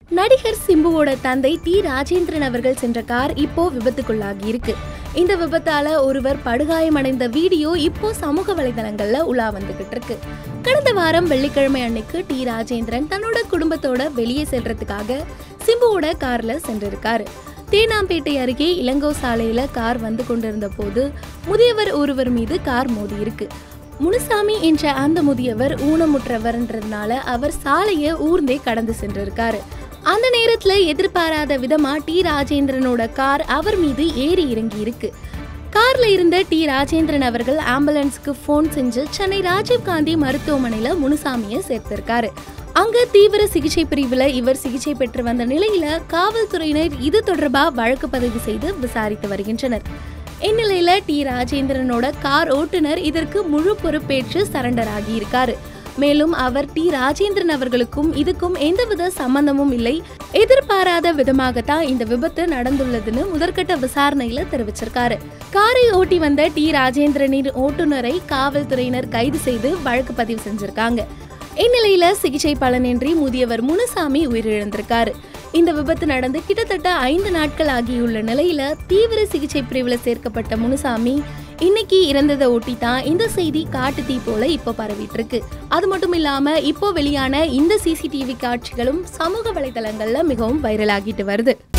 நடிகர் சிம்புவோட தந்தை டி ராஜேந்திரன் அவர்கள் சென்ற கார் இப்போ விபத்துக்குள்ளாகி இருக்கு இந்த விபத்தால ஒருவர் படுகாயமடைந்த வீடியோ இப்போ சமூக வலைதளங்கள்ல உலா வந்துகிட்டு இருக்கு கடந்த வாரம் வெள்ளிக்கிழமை அன்னைக்கு டி ராஜேந்திரன் தன்னோட குடும்பத்தோட வெளியே செல்றதுக்காக சிம்புவோட கார்ல சென்றிருக்காரு தேனாம்பேட்டை அருகே இளங்கோ சாலையில கார் வந்து கொண்டிருந்த போது முதியவர் ஒருவர் மீது கார் மோதி இருக்கு முனுசாமி என்ற அந்த முதியவர் ஊனமுற்றவர்ன்றதுனால அவர் சாலையை ஊர்ந்தே கடந்து சென்றிருக்காரு அந்த நேரத்துல எதிர்பாராத விதமா டி ராஜேந்திரனோட கார் அவர் மீது ஏறி இறங்கி இருக்கு கார்ல இருந்த டி ராஜேந்திரன் அவர்கள் ஆம்புலன்ஸ்க்கு ஃபோன் செஞ்சு சென்னை ராஜீவ்காந்தி மருத்துவமனையில முனுசாமியை சேர்த்திருக்காரு அங்க தீவிர சிகிச்சை பிரிவுல இவர் சிகிச்சை பெற்று வந்த நிலையில காவல்துறையினர் இது தொடர்பா வழக்கு பதிவு செய்து விசாரித்து வருகின்றனர் இந்நிலையில டி ராஜேந்திரனோட கார் ஓட்டுநர் இதற்கு முழு பொறுப்பேற்று சரண்டர் ஆகியிருக்காரு மேலும் அவர் டி ராஜேந்திரன் அவர்களுக்கும் இதுக்கும் எந்தவித சம்பந்தமும் இல்லை எதிர்பாராத விதமாகத்தான் இந்த விபத்து நடந்துள்ளதுன்னு முதற்கட்ட விசாரணையில தெரிவிச்சிருக்காரு காரை ஓட்டி வந்த டி ராஜேந்திரனின் ஓட்டுநரை காவல்துறையினர் கைது செய்து வழக்கு பதிவு செஞ்சிருக்காங்க இந்நிலையில சிகிச்சை பலனின்றி முதியவர் முனுசாமி உயிரிழந்திருக்காரு இந்த விபத்து நடந்து கிட்டத்தட்ட ஐந்து நாட்கள் ஆகியுள்ள நிலையில தீவிர சிகிச்சை பிரிவுல சேர்க்கப்பட்ட முனுசாமி இன்னைக்கு இறந்ததை ஒட்டி தான் இந்த செய்தி காட்டு தீ போல இப்போ பரவிட்டு இருக்கு அது மட்டும் இல்லாம இப்போ வெளியான இந்த சிசிடிவி காட்சிகளும் சமூக வலைதளங்கள்ல மிகவும் வைரலாகிட்டு வருது